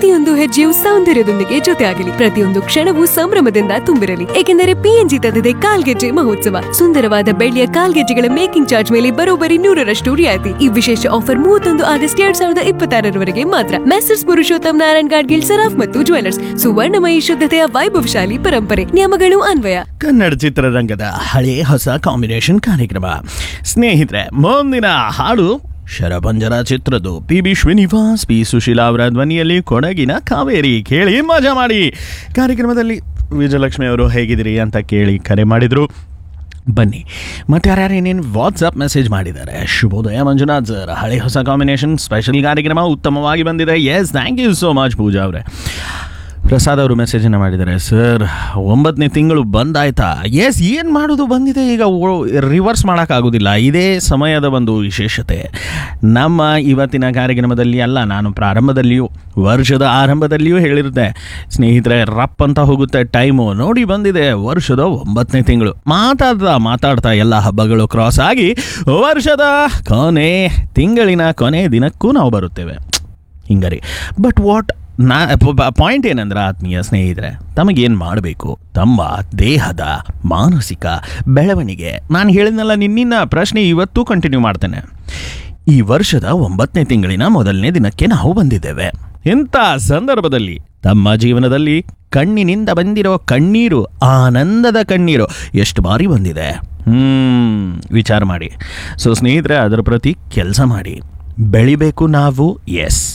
ಪ್ರತಿಯೊಂದು ಹೆಜ್ಜೆಯು ಸೌಂದರ್ಯದೊಂದಿಗೆ ಜೊತೆಯಾಗಲಿ ಪ್ರತಿಯೊಂದು ಕ್ಷಣವೂ ಸಂಭ್ರಮದಿಂದ ತುಂಬಿರಲಿ ಏಕೆಂದರೆ ಪಿಎನ್ಜಿ ತಂದಿದೆ ಕಾಲ್ಗೆಜ್ಜೆ ಮಹೋತ್ಸವ ಸುಂದರವಾದ ಬೆಳ್ಳಿಯ ಕಾಲ್ಗೆಜ್ಜೆಗಳ ಮೇಕಿಂಗ್ ಚಾರ್ಜ್ ಮೇಲೆ ಬರೋಬ್ಬರಿ ನೂರರಷ್ಟು ರಿಯಾಯಿತಿ ಈ ವಿಶೇಷ ಆಫರ್ ಮೂವತ್ತೊಂದು ಆಗಸ್ಟ್ ಎರಡ್ ಸಾವಿರದ ಇಪ್ಪತ್ತಾರರವರೆಗೆ ಮಾತ್ರ ಮೆಸರ್ಸ್ ಪುರುಷೋತ್ತಮ್ ನಾರಾಯಣ್ ಗಾಡ್ಗಿಲ್ ಸರಾಫ್ ಮತ್ತು ಜ್ಯುವೆಲರ್ಸ್ ಸುವರ್ಣಮಯಿ ಶುದ್ಧತೆಯ ವೈಭವಶಾಲಿ ಪರಂಪರೆ ನಿಯಮಗಳು ಅನ್ವಯ ಕನ್ನಡ ಚಿತ್ರರಂಗದ ಹಳೆ ಹೊಸ ಕಾಂಬಿನೇಷನ್ ಕಾರ್ಯಕ್ರಮ ಸ್ನೇಹಿತರೆ ಮುಂದಿನ ಹಾಡು ಶರಪಂಜರ ಚಿತ್ರದ್ದು P B Srinivas P Susheela ಅವರ ಧ್ವನಿಯಲ್ಲಿ ಕೊಡಗಿನ ಕಾವೇರಿ ಕೇಳಿ ಮಜಾ ಮಾಡಿ ಕಾರ್ಯಕ್ರಮದಲ್ಲಿ ವಿಜಯಲಕ್ಷ್ಮಿ ಅವರು ಹೇಗಿದ್ದೀರಿ ಅಂತ ಕೇಳಿ ಕರೆ ಮಾಡಿದರು ಬನ್ನಿ ಮತ್ತೆ ಯಾರ್ಯಾರು ಏನೇನು ವಾಟ್ಸಪ್ ಮೆಸೇಜ್ ಮಾಡಿದ್ದಾರೆ ಶುಭೋದಯ ಮಂಜುನಾಥ್ ಸರ್ ಹಳೆ ಹೊಸ ಕಾಂಬಿನೇಷನ್ ಸ್ಪೆಷಲ್ ಕಾರ್ಯಕ್ರಮ ಉತ್ತಮವಾಗಿ ಬಂದಿದೆ yes thank you so much Pooja ಅವರೇ ಪ್ರಸಾದ್ ಅವರು ಮೆಸೇಜನ್ನು ಮಾಡಿದ್ದಾರೆ ಸರ್ ಒಂಬತ್ತನೇ ತಿಂಗಳು ಬಂದಾಯ್ತಾ ಎಸ್ ಏನು ಮಾಡೋದು ಬಂದಿದೆ ಈಗ ರಿವರ್ಸ್ ಮಾಡೋಕ್ಕಾಗೋದಿಲ್ಲ ಇದೇ ಸಮಯದ ಒಂದು ವಿಶೇಷತೆ ನಮ್ಮ ಇವತ್ತಿನ ಕಾರ್ಯಕ್ರಮದಲ್ಲಿ ಅಲ್ಲ ನಾನು ಪ್ರಾರಂಭದಲ್ಲಿಯೂ ವರ್ಷದ ಆರಂಭದಲ್ಲಿಯೂ ಹೇಳಿರುತ್ತೆ ಸ್ನೇಹಿತರೆ ರಪ್ ಅಂತ ಹೋಗುತ್ತೆ ಟೈಮು ನೋಡಿ ಬಂದಿದೆ ವರ್ಷದ ಒಂಬತ್ತನೇ ತಿಂಗಳು ಮಾತಾಡ್ತಾ ಮಾತಾಡ್ತಾ ಎಲ್ಲ ಹಬ್ಬಗಳು ಕ್ರಾಸ್ ಆಗಿ ವರ್ಷದ ಕೊನೆ ತಿಂಗಳಿನ ಕೊನೆ ದಿನಕ್ಕೂ ನಾವು ಬರುತ್ತೇವೆ ಹಿಂಗರಿ ಬಟ್ ವಾಟ್ ನಾ ಪಾಯಿಂಟ್ ಏನಂದ್ರೆ ಆತ್ಮೀಯ ಸ್ನೇಹಿತರೆ ತಮಗೇನು ಮಾಡಬೇಕು ತಮ್ಮ ದೇಹದ ಮಾನಸಿಕ ಬೆಳವಣಿಗೆ ನಾನು ಹೇಳಿದ್ನಲ್ಲ ನಿನ್ನಿನ ಪ್ರಶ್ನೆ ಇವತ್ತು ಕಂಟಿನ್ಯೂ ಮಾಡ್ತೇನೆ ಈ ವರ್ಷದ ಒಂಬತ್ತನೇ ತಿಂಗಳಿನ ಮೊದಲನೇ ದಿನಕ್ಕೆ ನಾವು ಬಂದಿದ್ದೇವೆ ಇಂಥ ಸಂದರ್ಭದಲ್ಲಿ ತಮ್ಮ ಜೀವನದಲ್ಲಿ ಕಣ್ಣಿನಿಂದ ಬಂದಿರೋ ಕಣ್ಣೀರು ಆನಂದದ ಕಣ್ಣೀರು ಎಷ್ಟು ಬಾರಿ ಬಂದಿದೆ ಹ್ಮ್ ವಿಚಾರ ಮಾಡಿ ಸೊ ಸ್ನೇಹಿತರೆ ಅದರ ಪ್ರತಿ ಕೆಲಸ ಮಾಡಿ ಬೆಳಿಬೇಕು ನಾವು ಎಸ್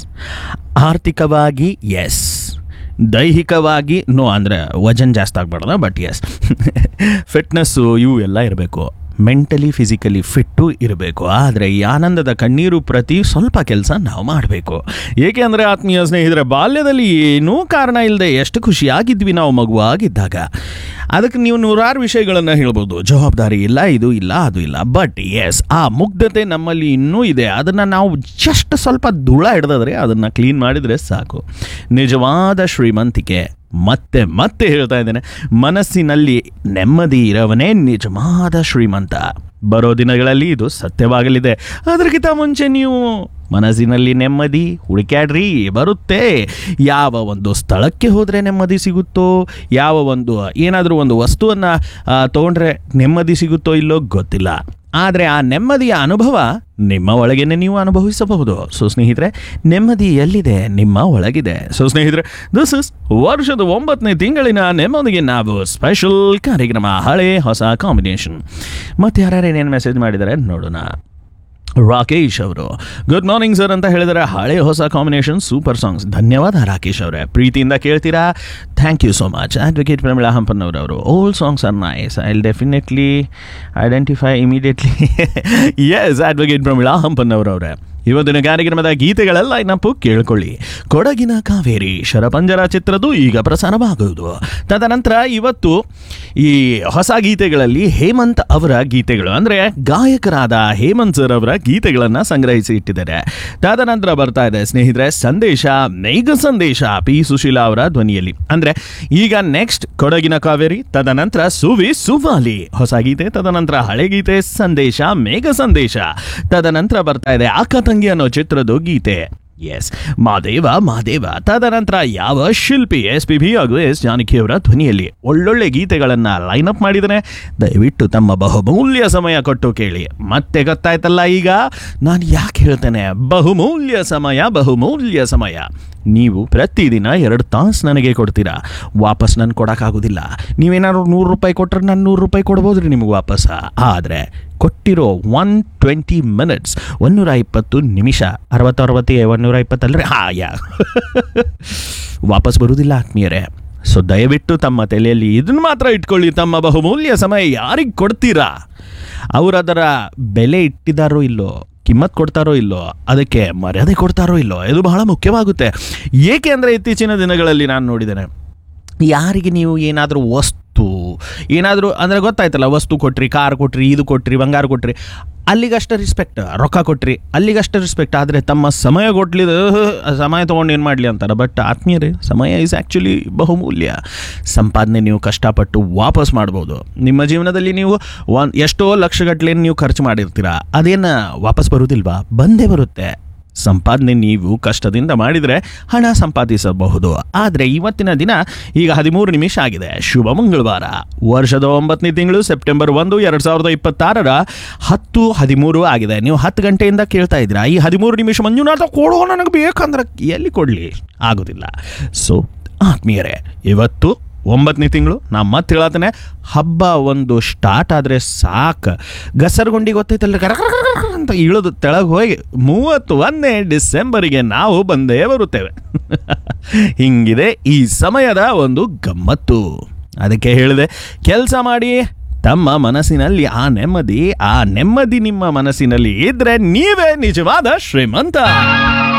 ಆರ್ಥಿಕವಾಗಿ ಎಸ್ ದೈಹಿಕವಾಗಿ ನೋ ಅಂದರೆ ವಜನ್ ಜಾಸ್ತಿ ಆಗ್ಬಾರ್ದ ಬಟ್ ಎಸ್ ಫಿಟ್ನೆಸ್ಸು ಇವು ಎಲ್ಲ ಇರಬೇಕು ಮೆಂಟಲಿ ಫಿಸಿಕಲಿ ಫಿಟ್ಟು ಇರಬೇಕು ಆದರೆ ಈ ಆನಂದದ ಕಣ್ಣೀರು ಪ್ರತಿ ಸ್ವಲ್ಪ ಕೆಲಸ ನಾವು ಮಾಡಬೇಕು ಏಕೆ ಅಂದರೆ ಆತ್ಮೀಯ ಸ್ನೇಹಿತರೆ ಬಾಲ್ಯದಲ್ಲಿ ಏನೂ ಕಾರಣ ಇಲ್ಲದೆ ಎಷ್ಟು ಖುಷಿಯಾಗಿದ್ವಿ ನಾವು ಮಗುವಾಗಿದ್ದಾಗ ಅದಕ್ಕೆ ನೀವು ನೂರಾರು ವಿಷಯಗಳನ್ನು ಹೇಳ್ಬೋದು ಜವಾಬ್ದಾರಿ ಇಲ್ಲ ಇದು ಇಲ್ಲ ಅದು ಇಲ್ಲ ಬಟ್ ಎಸ್ ಆ ಮುಗ್ಧತೆ ನಮ್ಮಲ್ಲಿ ಇನ್ನೂ ಇದೆ ಅದನ್ನು ನಾವು ಜಸ್ಟ್ ಸ್ವಲ್ಪ ಧೂಳ ಹಿಡ್ದಾದ್ರೆ ಅದನ್ನು ಕ್ಲೀನ್ ಮಾಡಿದರೆ ಸಾಕು ನಿಜವಾದ ಶ್ರೀಮಂತಿಕೆ ಮತ್ತೆ ಮತ್ತೆ ಹೇಳ್ತಾ ಇದ್ದೇನೆ ಮನಸ್ಸಿನಲ್ಲಿ ನೆಮ್ಮದಿ ಇರವನೇ ನಿಜವಾದ ಶ್ರೀಮಂತ ಬರೋ ದಿನಗಳಲ್ಲಿ ಇದು ಸತ್ಯವಾಗಲಿದೆ ಅದಕ್ಕಿಂತ ಮುಂಚೆ ನೀವು ಮನಸ್ಸಿನಲ್ಲಿ ನೆಮ್ಮದಿ ಹುಡುಕ್ಯಾಡ್ರಿ ಬರುತ್ತೆ ಯಾವ ಒಂದು ಸ್ಥಳಕ್ಕೆ ಹೋದರೆ ನೆಮ್ಮದಿ ಸಿಗುತ್ತೋ ಯಾವ ಒಂದು ಏನಾದರೂ ಒಂದು ವಸ್ತುವನ್ನು ತೊಗೊಂಡ್ರೆ ನೆಮ್ಮದಿ ಸಿಗುತ್ತೋ ಇಲ್ಲೋ ಗೊತ್ತಿಲ್ಲ ಆದರೆ ಆ ನೆಮ್ಮದಿಯ ಅನುಭವ ನಿಮ್ಮ ಒಳಗೇನೆ ನೀವು ಅನುಭವಿಸಬಹುದು ಸೊ ಸ್ನೇಹಿತರೆ ನೆಮ್ಮದಿ ಎಲ್ಲಿದೆ ನಿಮ್ಮ ಒಳಗಿದೆ ಸೊ ಸ್ನೇಹಿತರೆ ದಿಸ್ ಇಸ್ ವರ್ಷದ ಒಂಬತ್ತನೇ ತಿಂಗಳಿನ ನೆಮ್ಮದಿಗೆ ನಾವು ಸ್ಪೆಷಲ್ ಕಾರ್ಯಕ್ರಮ ಹಳೆ ಹೊಸ ಕಾಂಬಿನೇಷನ್ ಮತ್ತೆ ಯಾರ್ಯಾರು ಏನೇನು ಮೆಸೇಜ್ ಮಾಡಿದ್ದಾರೆ ನೋಡೋಣ ರಾಕೇಶ್ ಅವರು ಗುಡ್ ಮಾರ್ನಿಂಗ್ ಸರ್ ಅಂತ ಹೇಳಿದರೆ ಹಳೆ ಹೊಸ ಕಾಂಬಿನೇಷನ್ ಸೂಪರ್ ಸಾಂಗ್ಸ್ ಧನ್ಯವಾದ ರಾಕೇಶ್ ಅವರೇ ಪ್ರೀತಿಯಿಂದ ಕೇಳ್ತೀರಾ thank you so much advocate Pramila ಹಂಪನ್ನವರವರು old songs are nice I will definitely identify immediately yes advocate Pramila ಹಂಪನ್ನವರವರೇ ಇವತ್ತಿನ ಕಾರ್ಯಕ್ರಮದ ಗೀತೆಗಳೆಲ್ಲ ಇನ್ನಪ್ಪು ಕೇಳ್ಕೊಳ್ಳಿ ಕೊಡಗಿನ ಕಾವೇರಿ ಶರಪಂಜರ ಚಿತ್ರದ್ದು ಈಗ ಪ್ರಸಾರವಾಗುವುದು ತದನಂತರ ಇವತ್ತು ಈ ಹೊಸ ಗೀತೆಗಳಲ್ಲಿ ಹೇಮಂತ್ ಅವರ ಗೀತೆಗಳು ಅಂದರೆ ಗಾಯಕರಾದ ಹೇಮಂತ್ ಸರ್ ಅವರ ಗೀತೆಗಳನ್ನು ಸಂಗ್ರಹಿಸಿ ಇಟ್ಟಿದ್ದಾರೆ ತದನಂತರ ಬರ್ತಾ ಇದೆ ಸ್ನೇಹಿತರೆ ಸಂದೇಶ ಮೇಘ ಸಂದೇಶ ಪಿ ಸುಶೀಲಾ ಅವರ ಧ್ವನಿಯಲ್ಲಿ ಅಂದರೆ ಈಗ ನೆಕ್ಸ್ಟ್ ಕೊಡಗಿನ ಕಾವೇರಿ ತದನಂತರ ಸುವಿ ಸುವಾಲಿ ಹೊಸ ಗೀತೆ ತದನಂತರ ಹಳೆ ಗೀತೆ ಸಂದೇಶ ಮೇಘ ಸಂದೇಶ ತದನಂತರ ಬರ್ತಾ ಇದೆ ಅಕ್ಕ ತಂಗಿ ಅನ್ನೋ ಚಿತ್ರದ ಗೀತೆ ಎಸ್ ಮಾದೇವ ಮಾದೇವ ತದನಂತರ ಯಾವ ಶಿಲ್ಪಿ ಎಸ್ ಪಿ ಬಿ ಹಾಗೂ ಎಸ್ ಜಾನಕಿಯವರ ಧ್ವನಿಯಲ್ಲಿ ಒಳ್ಳೊಳ್ಳೆ ಗೀತೆಗಳನ್ನು ಲೈನ್ ಅಪ್ ಮಾಡಿದರೆ ದಯವಿಟ್ಟು ತಮ್ಮ ಬಹುಮೂಲ್ಯ ಸಮಯ ಕೊಟ್ಟು ಕೇಳಿ ಮತ್ತೆ ಗೊತ್ತಾಯ್ತಲ್ಲ ಈಗ ನಾನು ಯಾಕೆ ಹೇಳ್ತೇನೆ ಬಹುಮೂಲ್ಯ ಸಮಯ ಬಹುಮೂಲ್ಯ ಸಮಯ ನೀವು ಪ್ರತಿದಿನ ಎರಡು ತಾಸು ನನಗೆ ಕೊಡ್ತೀರಾ ವಾಪಸ್ ನಾನು ಕೊಡೋಕ್ಕಾಗೋದಿಲ್ಲ ನೀವೇನಾದ್ರು ನೂರು ರೂಪಾಯಿ ಕೊಟ್ಟರೆ ನಾನು ನೂರು ರೂಪಾಯಿ ಕೊಡ್ಬೋದು ರೀ ನಿಮಗೆ ವಾಪಸ್ ಆದರೆ ಕೊಟ್ಟಿರೋ ಒನ್ ಟ್ವೆಂಟಿ ಮಿನಿಟ್ಸ್ ಒನ್ನೂರ ಇಪ್ಪತ್ತು ನಿಮಿಷ ಅರವತ್ತು ಅರವತ್ತು ಒನ್ನೂರ ಇಪ್ಪತ್ತಲ್ರಿ ಹಾ ಯಾ ವಾಪಸ್ ಬರುವುದಿಲ್ಲ ಆತ್ಮೀಯರೇ ಸೊ ದಯವಿಟ್ಟು ತಮ್ಮ ತಲೆಯಲ್ಲಿ ಇದನ್ನು ಮಾತ್ರ ಇಟ್ಕೊಳ್ಳಿ ತಮ್ಮ ಬಹುಮೂಲ್ಯ ಸಮಯ ಯಾರಿಗೆ ಕೊಡ್ತೀರಾ ಅವರು ಅದರ ಬೆಲೆ ಇಟ್ಟಿದ್ದಾರೋ ಇಲ್ಲೋ ಕಿಮ್ಮತ್ ಕೊಡ್ತಾರೋ ಇಲ್ಲೋ ಅದಕ್ಕೆ ಮರ್ಯಾದೆ ಕೊಡ್ತಾರೋ ಇಲ್ಲೋ ಇದು ಬಹಳ ಮುಖ್ಯವಾಗುತ್ತೆ ಏಕೆ ಅಂದರೆ ಇತ್ತೀಚಿನ ದಿನಗಳಲ್ಲಿ ನಾನು ನೋಡಿದ್ದೇನೆ ಯಾರಿಗೆ ನೀವು ಏನಾದರೂ ವಸ್ತು ಏನಾದರೂ ಅಂದರೆ ಗೊತ್ತಾಯ್ತಲ್ಲ ವಸ್ತು ಕೊಟ್ರಿ ಕಾರ್ ಕೊಟ್ರಿ ಇದು ಕೊಟ್ರಿ ಬಂಗಾರ ಕೊಟ್ರಿ ಅಲ್ಲಿಗಷ್ಟೇ ರಿಸ್ಪೆಕ್ಟ್ ರೊಕ್ಕ ಕೊಟ್ರಿ ಅಲ್ಲಿಗಷ್ಟೇ ರಿಸ್ಪೆಕ್ಟ್ ಆದರೆ ತಮ್ಮ ಸಮಯ ಕೊಟ್ಲಿದ ಸಮಯ ತೊಗೊಂಡು ಏನು ಮಾಡಲಿ ಅಂತಾರೆ ಬಟ್ ಆತ್ಮೀಯರೇ ಸಮಯ ಈಸ್ ಆ್ಯಕ್ಚುಲಿ ಬಹುಮೂಲ್ಯ ಸಂಪಾದನೆ ನೀವು ಕಷ್ಟಪಟ್ಟು ವಾಪಸ್ ಮಾಡ್ಬೋದು ನಿಮ್ಮ ಜೀವನದಲ್ಲಿ ನೀವು ಒಂದು ಎಷ್ಟೋ ಲಕ್ಷಗಟ್ಟಲೆ ನೀವು ಖರ್ಚು ಮಾಡಿರ್ತೀರ ಅದೇನು ವಾಪಸ್ ಬರೋದಿಲ್ವಾ ಬಂದೇ ಬರುತ್ತೆ ಸಂಪಾದನೆ ನೀವು ಕಷ್ಟದಿಂದ ಮಾಡಿದರೆ ಹಣ ಸಂಪಾದಿಸಬಹುದು ಆದರೆ ಇವತ್ತಿನ ದಿನ ಈಗ ಹದಿಮೂರು ನಿಮಿಷ ಆಗಿದೆ ಶುಭ ಮಂಗಳವಾರ ವರ್ಷದ ಒಂಬತ್ತನೇ ತಿಂಗಳು ಸೆಪ್ಟೆಂಬರ್ ಒಂದು ಎರಡು ಸಾವಿರದ ಇಪ್ಪತ್ತಾರರ ಹತ್ತು ಹದಿಮೂರು ಆಗಿದೆ ನೀವು ಹತ್ತು ಗಂಟೆಯಿಂದ ಕೇಳ್ತಾ ಇದ್ದೀರಾ ಈ ಹದಿಮೂರು ನಿಮಿಷ ಮಂಜುನಾಥ ಕೊಡೋ ನನಗೆ ಬೇಕಂದ್ರೆ ಎಲ್ಲಿ ಕೊಡಲಿ ಆಗೋದಿಲ್ಲ ಸೊ ಆತ್ಮೀಯರೇ ಇವತ್ತು ಒಂಬತ್ತನೇ ತಿಂಗಳು ನಾ ಮತ್ತೆ ಹೇಳತ್ತೇನೆ ಹಬ್ಬ ಒಂದು ಸ್ಟಾರ್ಟ್ ಆದರೆ ಸಾಕು ಗಸರಗುಂಡಿ ಗೊತ್ತೈತಲ್ಲ ಕರ ಕರ ಕರ ಕರ ಅಂತ ಇಳಿದು ತೆಳಗೆ ಹೋಗಿ ಮೂವತ್ತು ಒಂದನೇ ಡಿಸೆಂಬರಿಗೆ ನಾವು ಬಂದೇ ಬರುತ್ತೇವೆ ಹಿಂಗಿದೆ ಈ ಸಮಯದ ಒಂದು ಗಮ್ಮತ್ತು ಅದಕ್ಕೆ ಹೇಳಿದೆ ಕೆಲಸ ಮಾಡಿ ತಮ್ಮ ಮನಸ್ಸಿನಲ್ಲಿ ಆ ನೆಮ್ಮದಿ ಆ ನೆಮ್ಮದಿ ನಿಮ್ಮ ಮನಸ್ಸಿನಲ್ಲಿ ಇದ್ರೆ ನೀವೇ ನಿಜವಾದ ಶ್ರೀಮಂತ